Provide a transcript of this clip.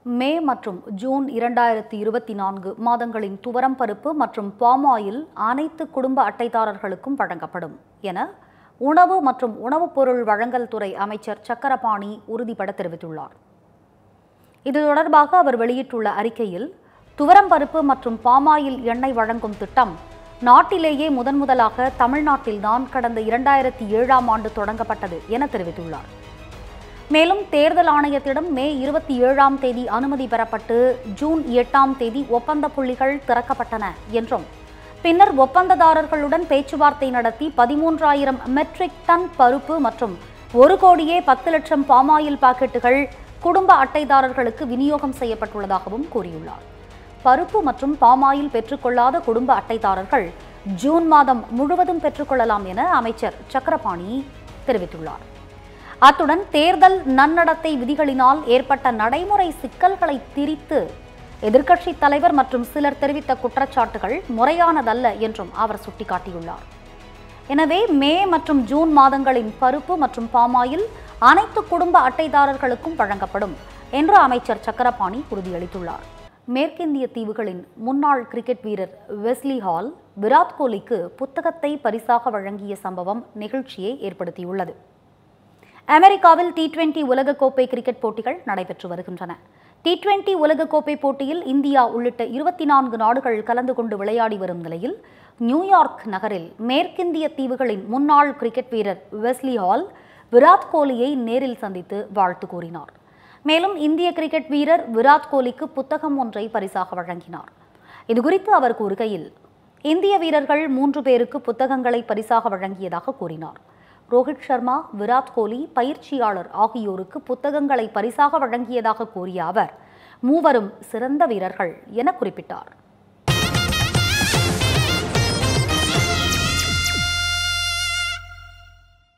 மே மற்றும் ஜூன் இரண்டாயிரத்தி இருபத்தி நான்கு மாதங்களின் துவரம் பருப்பு மற்றும் பாம் ஆயில் அனைத்து குடும்ப அட்டைதாரர்களுக்கும் வழங்கப்படும் என உணவு மற்றும் உணவுப் பொருள் வழங்கல் துறை அமைச்சர் சக்கரபாணி உறுதிபட தெரிவித்துள்ளார் இது தொடர்பாக அவர் வெளியிட்டுள்ள அறிக்கையில் துவரம் பருப்பு மற்றும் பாமாயில் எண்ணெய் வழங்கும் திட்டம் நாட்டிலேயே முதன் முதலாக தமிழ்நாட்டில்தான் கடந்த இரண்டாயிரத்தி ஏழாம் ஆண்டு தொடங்கப்பட்டது என தெரிவித்துள்ளார் மேலும் தேர்தல் ஆணையத்திடம் மே இருபத்தி ஏழாம் தேதி அனுமதி பெறப்பட்டு ஜூன் எட்டாம் தேதி ஒப்பந்த புள்ளிகள் திறக்கப்பட்டன என்றும் பின்னர் ஒப்பந்ததாரர்களுடன் பேச்சுவார்த்தை நடத்தி பதிமூன்றாயிரம் மெட்ரிக் டன் பருப்பு மற்றும் ஒரு கோடியே பத்து லட்சம் பாமாயில் பாக்கெட்டுகள் குடும்ப அட்டைதாரர்களுக்கு விநியோகம் செய்யப்பட்டுள்ளதாகவும் கூறியுள்ளார் பருப்பு மற்றும் பாமாயில் பெற்றுக்கொள்ளாத குடும்ப அட்டைதாரர்கள் ஜூன் மாதம் முழுவதும் பெற்றுக்கொள்ளலாம் என அமைச்சர் சக்கரபாணி தெரிவித்துள்ளார் அத்துடன் தேர்தல் நன்னடத்தை விதிகளினால் ஏற்பட்ட நடைமுறை சிக்கல்களை திரித்து எதிர்க்கட்சித் தலைவர் மற்றும் சிலர் தெரிவித்த குற்றச்சாட்டுகள் முறையானதல்ல என்றும் அவர் சுட்டிக்காட்டியுள்ளார் எனவே மே மற்றும் ஜூன் மாதங்களின் பருப்பு மற்றும் பாமாயில் அனைத்து குடும்ப அட்டைதாரர்களுக்கும் வழங்கப்படும் என்று அமைச்சர் சக்கரபாணி உறுதியளித்துள்ளார் மேற்கிந்திய தீவுகளின் முன்னாள் கிரிக்கெட் வீரர் வெஸ்லி ஹால் விராட் கோலிக்கு புத்தகத்தை பரிசாக வழங்கிய சம்பவம் நிகழ்ச்சியை ஏற்படுத்தியுள்ளது அமெரிக்காவில் டி டுவெண்டி உலகக்கோப்பை கிரிக்கெட் போட்டிகள் நடைபெற்று வருகின்றன டி டுவெண்டி உலகக்கோப்பை போட்டியில் இந்தியா உள்ளிட்ட இருபத்தி நான்கு நாடுகள் கலந்து கொண்டு விளையாடி வரும் நிலையில் நியூயார்க் நகரில் மேற்கிந்திய தீவுகளின் முன்னாள் கிரிக்கெட் வீரர் வெஸ்லி ஹால் விராட் கோலியை நேரில் சந்தித்து வாழ்த்து கூறினார் மேலும் இந்திய கிரிக்கெட் வீரர் விராட் கோலிக்கு புத்தகம் ஒன்றை பரிசாக வழங்கினார் இதுகுறித்து அவர் கூறுகையில் இந்திய வீரர்கள் மூன்று பேருக்கு புத்தகங்களை பரிசாக வழங்கியதாக கூறினார் ரோஹித் சர்மா விராட் கோலி பயிற்சியாளர் ஆகியோருக்கு புத்தகங்களை பரிசாக வழங்கியதாக கூறிய அவர் மூவரும் சிறந்த வீரர்கள் என குறிப்பிட்டார்